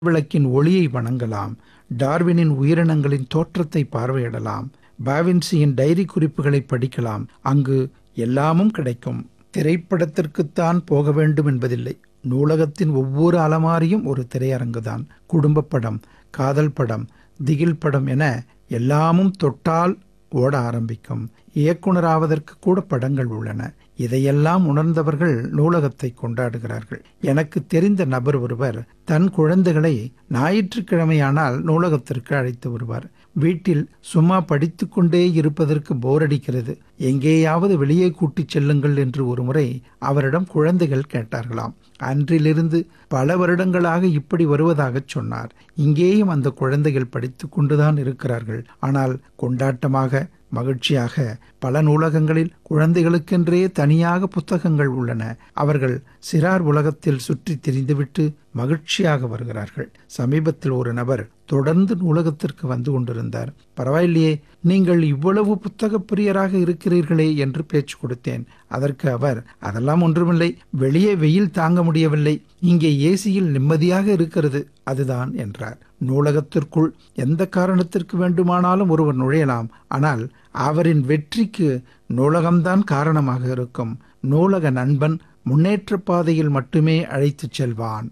விளக்கின் ஒளியை வணங்கலாம் டார்வினின் உயிரினங்களின் தோற்றத்தை பார்வையிடலாம் பாவின்சியின் டைரி குறிப்புகளை படிக்கலாம் அங்கு எல்லாமும் கிடைக்கும் திரைப்படத்திற்குத்தான் போக வேண்டும் என்பதில்லை நூலகத்தின் ஒவ்வொரு அலமாரியும் ஒரு திரையரங்குதான் குடும்ப படம் காதல் படம் திகில் படம் என எல்லாமும் தொட்டால் ஓட ஆரம்பிக்கும் இயக்குனராவதற்கு கூட படங்கள் உள்ளன இதையெல்லாம் உணர்ந்தவர்கள் நூலகத்தை கொண்டாடுகிறார்கள் எனக்கு தெரிந்த நபர் ஒருவர் தன் குழந்தைகளை ஞாயிற்றுக்கிழமையானால் நூலகத்திற்கு அழைத்து வருவார் வீட்டில் சும்மா படித்துக்கொண்டே இருப்பதற்கு போர் அடிக்கிறது எங்கேயாவது வெளியே கூட்டிச் செல்லுங்கள் என்று ஒருமுறை அவரிடம் குழந்தைகள் கேட்டார்களாம் அன்றிலிருந்து பல வருடங்களாக இப்படி வருவதாகச் சொன்னார் இங்கேயும் அந்த குழந்தைகள் படித்துக் கொண்டுதான் இருக்கிறார்கள் ஆனால் கொண்டாட்டமாக மகிழ்ச்சியாக பல நூலகங்களில் குழந்தைகளுக்கென்றே தனியாக புத்தகங்கள் உள்ளன அவர்கள் சிறார் உலகத்தில் சுற்றி திரிந்துவிட்டு மகிழ்ச்சியாக வருகிறார்கள் சமீபத்தில் ஒரு நபர் தொடர்ந்து நூலகத்திற்கு வந்து கொண்டிருந்தார் பரவாயில்லையே நீங்கள் இவ்வளவு புத்தக பிரியராக இருக்கிறீர்களே என்று பேச்சு கொடுத்தேன் அதற்கு அவர் அதெல்லாம் ஒன்றுமில்லை வெளியே வெயில் தாங்க முடியவில்லை இங்கே ஏசியில் நிம்மதியாக இருக்கிறது அதுதான் என்றார் நூலகத்திற்குள் எந்த காரணத்திற்கு வேண்டுமானாலும் ஒருவர் நுழையலாம் ஆனால் அவரின் வெற்றிக்கு நூலகம்தான் காரணமாக இருக்கும் நூலக நண்பன் முன்னேற்ற பாதையில் மட்டுமே அழைத்துச் செல்வான்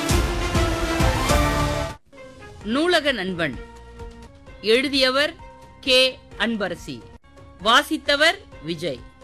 நூலக நண்பன் எழுதியவர் கே அன்பரசி வாசித்தவர் விஜய்